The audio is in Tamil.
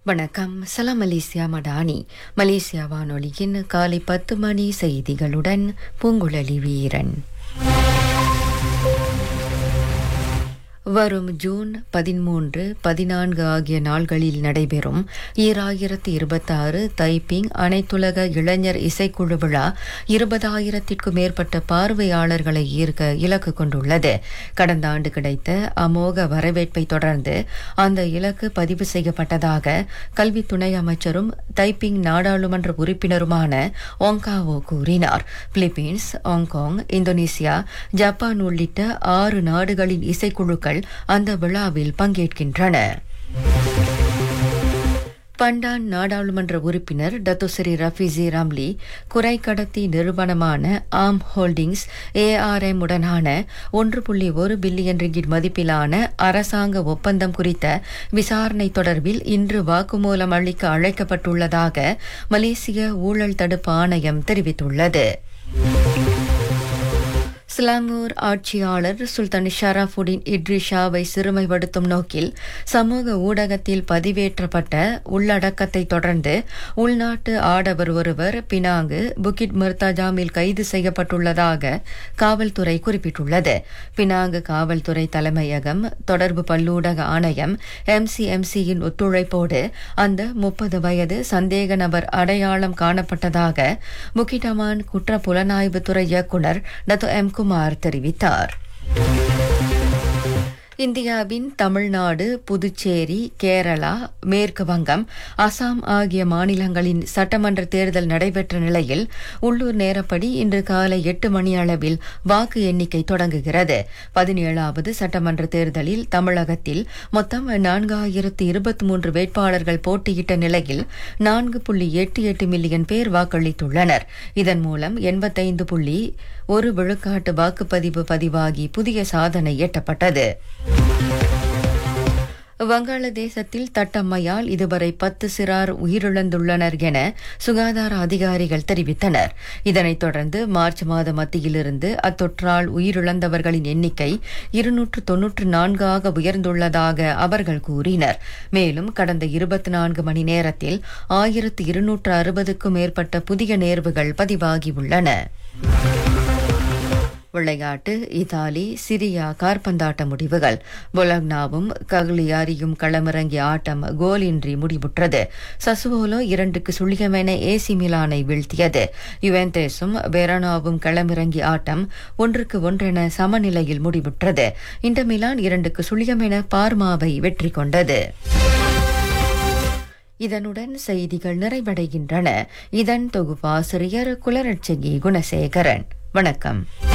வணக்கம் சலாம் மலேசியா மடானி மலேசியா வானொலியின் காலை பத்து மணி செய்திகளுடன் பூங்குழலி வீரன் வரும் ஜூன் பதிமூன்று பதினான்கு ஆகிய நாள்களில் நடைபெறும் ஈராயிரத்தி இருபத்தாறு தைப்பிங் அனைத்துலக இளைஞர் இசைக்குழு விழா இருபதாயிரத்திற்கும் மேற்பட்ட பார்வையாளர்களை ஈர்க்க இலக்கு கொண்டுள்ளது கடந்த ஆண்டு கிடைத்த அமோக வரவேற்பை தொடர்ந்து அந்த இலக்கு பதிவு செய்யப்பட்டதாக கல்வி துணை அமைச்சரும் தைப்பிங் நாடாளுமன்ற உறுப்பினருமான ஒங்காவோ கூறினார் பிலிப்பீன்ஸ் ஹாங்காங் இந்தோனேசியா ஜப்பான் உள்ளிட்ட ஆறு நாடுகளின் இசைக்குழுக்கள் அந்த விழாவில் பங்கேற்கின்றன பண்டான் நாடாளுமன்ற உறுப்பினர் டத்துஸ்ரீ ரஃபிசி ராம்லி குறை கடத்தி நிறுவனமான ஆம் ஹோல்டிங்ஸ் ஏஆர்எம் உடனான ஒன்று புள்ளி ஒரு பில்லியன் ரிங்கிட் மதிப்பிலான அரசாங்க ஒப்பந்தம் குறித்த விசாரணை தொடர்பில் இன்று வாக்குமூலம் அளிக்க அழைக்கப்பட்டுள்ளதாக மலேசிய ஊழல் தடுப்பு ஆணையம் தெரிவித்துள்ளது சிலாங்கூர் ஆட்சியாளர் சுல்தான் ஷராஃபுடின் இட்ரிஷாவை சிறுமைப்படுத்தும் நோக்கில் சமூக ஊடகத்தில் பதிவேற்றப்பட்ட உள்ளடக்கத்தை தொடர்ந்து உள்நாட்டு ஆடவர் ஒருவர் பினாங்கு புக்கிட் மிர்தாஜாமில் கைது செய்யப்பட்டுள்ளதாக காவல்துறை குறிப்பிட்டுள்ளது பினாங்கு காவல்துறை தலைமையகம் தொடர்பு பல்லூடக ஆணையம் எம்சிஎம்சியின் ஒத்துழைப்போடு அந்த முப்பது வயது சந்தேக நபர் அடையாளம் காணப்பட்டதாக புக்கிடமான் குற்ற புலனாய்வுத்துறை இயக்குநர் டத்து எம் குமார் தெரிவித்தார் இந்தியாவின் தமிழ்நாடு புதுச்சேரி கேரளா மேற்கு வங்கம் அசாம் ஆகிய மாநிலங்களின் சட்டமன்ற தேர்தல் நடைபெற்ற நிலையில் உள்ளூர் நேரப்படி இன்று காலை எட்டு மணி அளவில் வாக்கு எண்ணிக்கை தொடங்குகிறது பதினேழாவது சட்டமன்ற தேர்தலில் தமிழகத்தில் மொத்தம் நான்காயிரத்து இருபத்தி மூன்று வேட்பாளர்கள் போட்டியிட்ட நிலையில் நான்கு புள்ளி எட்டு எட்டு மில்லியன் பேர் வாக்களித்துள்ளனர் இதன் மூலம் எண்பத்தைந்து புள்ளி ஒரு விழுக்காட்டு வாக்குப்பதிவு பதிவாகி புதிய சாதனை எட்டப்பட்டது வங்காளதேசத்தில் தட்டம்மையால் இதுவரை பத்து சிறார் உயிரிழந்துள்ளனர் என சுகாதார அதிகாரிகள் தெரிவித்தனர் இதனைத் தொடர்ந்து மார்ச் மாத மத்தியிலிருந்து அத்தொற்றால் உயிரிழந்தவர்களின் எண்ணிக்கை இருநூற்று தொன்னூற்று நான்காக உயர்ந்துள்ளதாக அவர்கள் கூறினர் மேலும் கடந்த இருபத்தி நான்கு மணி நேரத்தில் ஆயிரத்து இருநூற்று அறுபதுக்கும் மேற்பட்ட புதிய நேர்வுகள் பதிவாகியுள்ளன விளையாட்டு இத்தாலி சிரியா கார்பந்தாட்ட முடிவுகள் பொலக்னாவும் கக்லியாரியும் களமிறங்கிய ஆட்டம் கோலின்றி முடிவுற்றது சசுவோலோ இரண்டுக்கு சுழிகமென ஏசி மிலானை வீழ்த்தியது யுவென்டேஸும் வெரனாவும் களமிறங்கிய ஆட்டம் ஒன்றுக்கு ஒன்றென சமநிலையில் முடிவுற்றது இந்த மிலான் இரண்டுக்கு சுழிகமென பார்மாவை வெற்றி கொண்டது இதனுடன் செய்திகள் நிறைவடைகின்றன இதன் தொகுப்பாசிரியர் குலரட்சகி குணசேகரன் வணக்கம்